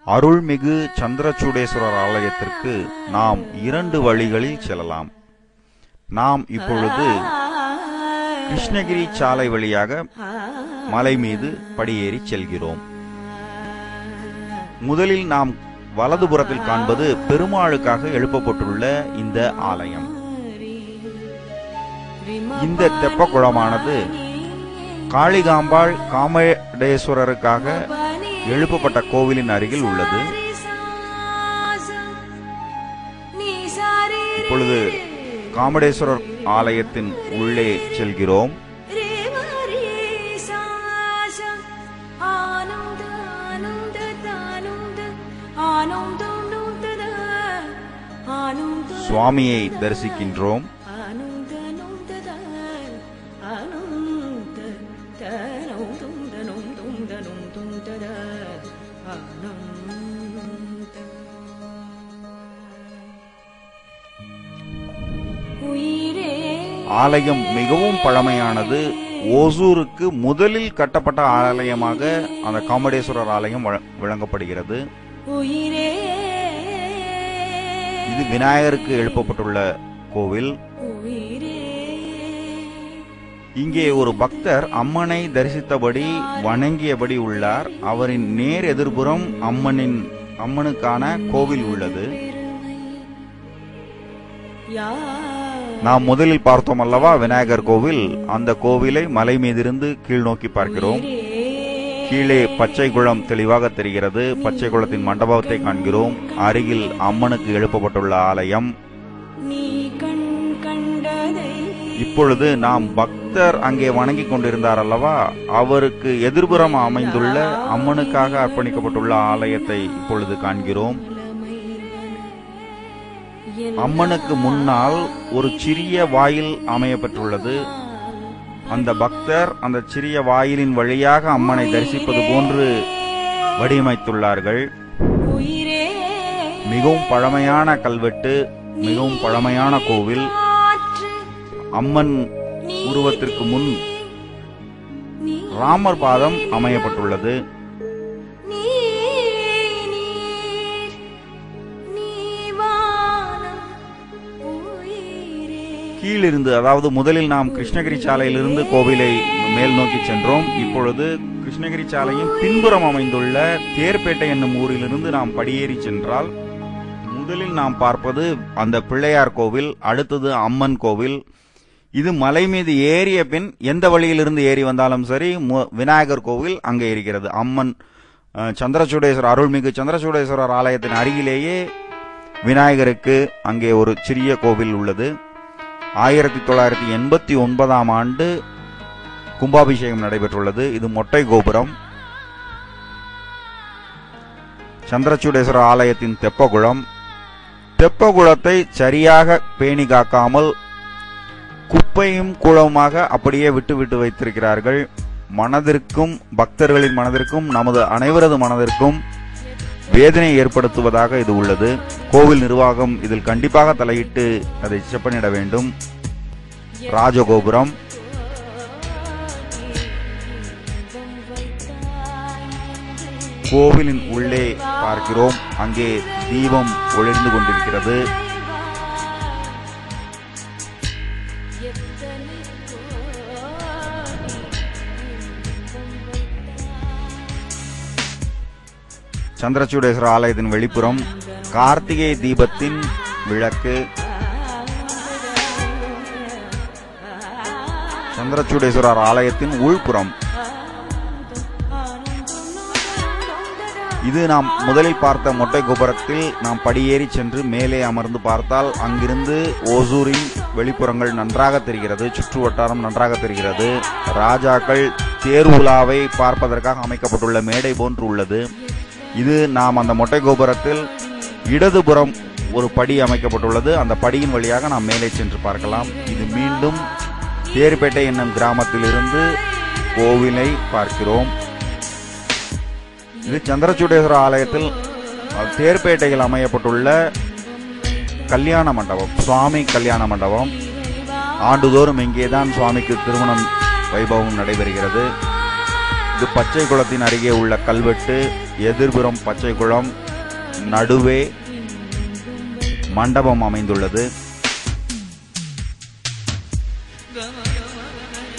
அருள்மிகு சந்திரசூடேஸ்வரர் ஆலயத்திற்கு நாம் இரண்டு வழிகளில் செல்லலாம் நாம் இப்பொழுது கிருஷ்ணகிரி சாலை வழியாக மலை மீது படியேறி செல்கிறோம் முதலில் நாம் வலதுபுறத்தில் காண்பது பெருமாளுக்காக எழுப்பப்பட்டுள்ள இந்த ஆலயம் இந்த தெப்பக்குளமானது காளிகாம்பாள் காமடேஸ்வரருக்காக எழுப்பப்பட்ட கோவிலின் அருகில் உள்ளது இப்பொழுது காமடேஸ்வரர் ஆலயத்தின் உள்ளே செல்கிறோம் சுவாமியை தரிசிக்கின்றோம் உயிரே ஆலயம் மிகவும் பழமையானது ஓசூருக்கு முதலில் கட்டப்பட்ட ஆலயமாக அந்த காமடேஸ்வரர் ஆலயம் வழ- விளங்கப்படுகிறது உயிரே இது விநாயகருக்கு எழுப்பப்பட்டுள்ள கோவில் உயிரே இங்கே ஒரு பக்தர் அம்மனை தரிசித்தபடி வணங்கியபடி உள்ளார் அவரின் நேர் எதிர்புறம் அம்மனின் அம்மனுக்கான கோவில் உள்ளது யார் நாம் முதலில் பார்த்தோம் அல்லவா விநாயகர் கோவில் அந்த கோவிலை மலை மீதிருந்து கீழ் நோக்கி பார்க்கிறோம் கீழே பச்சை குளம் தெளிவாக தெரிகிறது பச்சை குளத்தின் மண்டபத்தை காண்கிறோம் அருகில் அம்மனுக்கு எழுப்பப்பட்டுள்ள ஆலயம் நீ கண் கண்டதை இப்பொழுது நாம் பக்தர் அங்கே வணங்கிக் கொண்டிருந்தார் அல்லவா அவருக்கு எதிர்புறம் அமைந்துள்ள அம்மனுக்காக அர்ப்பணிக்கப்பட்டுள்ள ஆலயத்தை இப்பொழுது காண்கிறோம் அம்மனுக்கு முன்னால் ஒரு சிறிய வாயில் அமையப்பெற்றுள்ளது அந்த பக்தர் அந்த சிறிய வாயிலின் வழியாக அம்மனை தரிசிப்பது போன்று வடிவமைத்துள்ளார்கள் உயிரே மிகவும் பழமையான கல்வெட்டு மிகவும் பழமையான கோவில் காற்று அம்மன் உருவத்திற்கு முன் நீ ராமர் பாதம் அமையப்பட்டுள்ளது நீ நீர் நீ வானம் உயிரே கீழிருந்து அதாவது முதலில் நாம் கிருஷ்ணகிரி சாலையிலிருந்து கோவிலை மேல் நோக்கி சென்றோம் இப்பொழுது கிருஷ்ணகிரி சாலையின் பின்புறம் அமைந்துள்ள தேர்பேட்டை என்னும் ஊரிலிருந்து நாம் படியேறி சென்றால் முதலில் நாம் பார்ப்பது அந்த பிள்ளையார் கோவில் அடுத்தது அம்மன் கோவில் இது மலை மீது ஏறிய பின் எந்த வழியிலிருந்து ஏறி வந்தாலும் சரி மு- விநாயகர் கோவில் அங்கே இருக்கிறது அம்மன் அஹ், சந்திரசூடேஸ்வரர் அருள்மிகு சந்திரசூடேஸ்வரர் ஆலயத்தின் அருகிலேயே விநாயகருக்கு அங்கே ஒரு சிறிய கோவில் உள்ளது ஆயிரத்தி தொள்ளாயிரத்தி எண்பத்தி ஒன்பதாம் ஆண்டு கும்பாபிஷேகம் நடைபெற்றுள்ளது இது மொட்டை கோபுரம் சந்திரசூடேஸ்வரர் ஆலயத்தின் தெப்பகுளம் தெப்பகுளத்தை சரியாக பேணி காக்காமல் குப்பையும் குளமாக அப்படியே விட்டு விட்டு வைத்திருக்கிறார்கள் மனதிற்கும் பக்தர்களின் மனதிற்கும் நமது அனைவரது மனதிற்கும் வேதனை ஏற்படுத்துவதாக இது உள்ளது கோவில் நிர்வாகம் இதில் கண்டிப்பாக தலையிட்டு அதை செப்பனிட வேண்டும் ராஜகோபுரம் கோவிலின் உள்ளே பார்க்கிறோம் அங்கே தீபம் ஒளிர்ந்து கொண்டிருக்கிறது சந்திரசூடேஸ்வரர் ஆலயத்தின் வெளிப்புறம் கார்த்திகை தீபத்தின் விளக்கு சந்திரசூடேஸ்வரர் ஆலயத்தின் உள்புறம் இது நாம் முதலில் பார்த்த மொட்டை கோபுரத்தில் நாம் படியேறி சென்று மேலே அமர்ந்து பார்த்தால் அங்கிருந்து ஓசூரின் வெளிப்புறங்கள் நன்றாக தெரிகிறது சுற்று வட்டாரம் நன்றாக தெரிகிறது ராஜாக்கள் தேர் உலாவை பார்ப்பதற்காக அமைக்கப்பட்டுள்ள மேடை போன்று உள்ளது இது நாம் அந்த மொட்டை கோபுரத்தில் இடதுபுறம் ஒரு படி அமைக்கப்பட்டுள்ளது அந்த படியின் வழியாக நாம் மேலே சென்று பார்க்கலாம் இது மீண்டும் தேர்பேட்டை என்னும் கிராமத்திலிருந்து கோவிலை பார்க்கிறோம் இது சந்திரசூடேஸ்வரர் ஆலயத்தில் அஹ், தேர்பேட்டையில் அமையப்பட்டுள்ள கல்யாண மண்டபம் சுவாமி கல்யாண மண்டபம் ஆண்டுதோறும் இங்கேதான் சுவாமிக்கு திருமணம் வைபவம் நடைபெறுகிறது இது பச்சை குளத்தின் அருகே உள்ள கல்வெட்டு எதிர்புறம் பச்சை குளம் நடுவே மண்டபம் அமைந்துள்ளது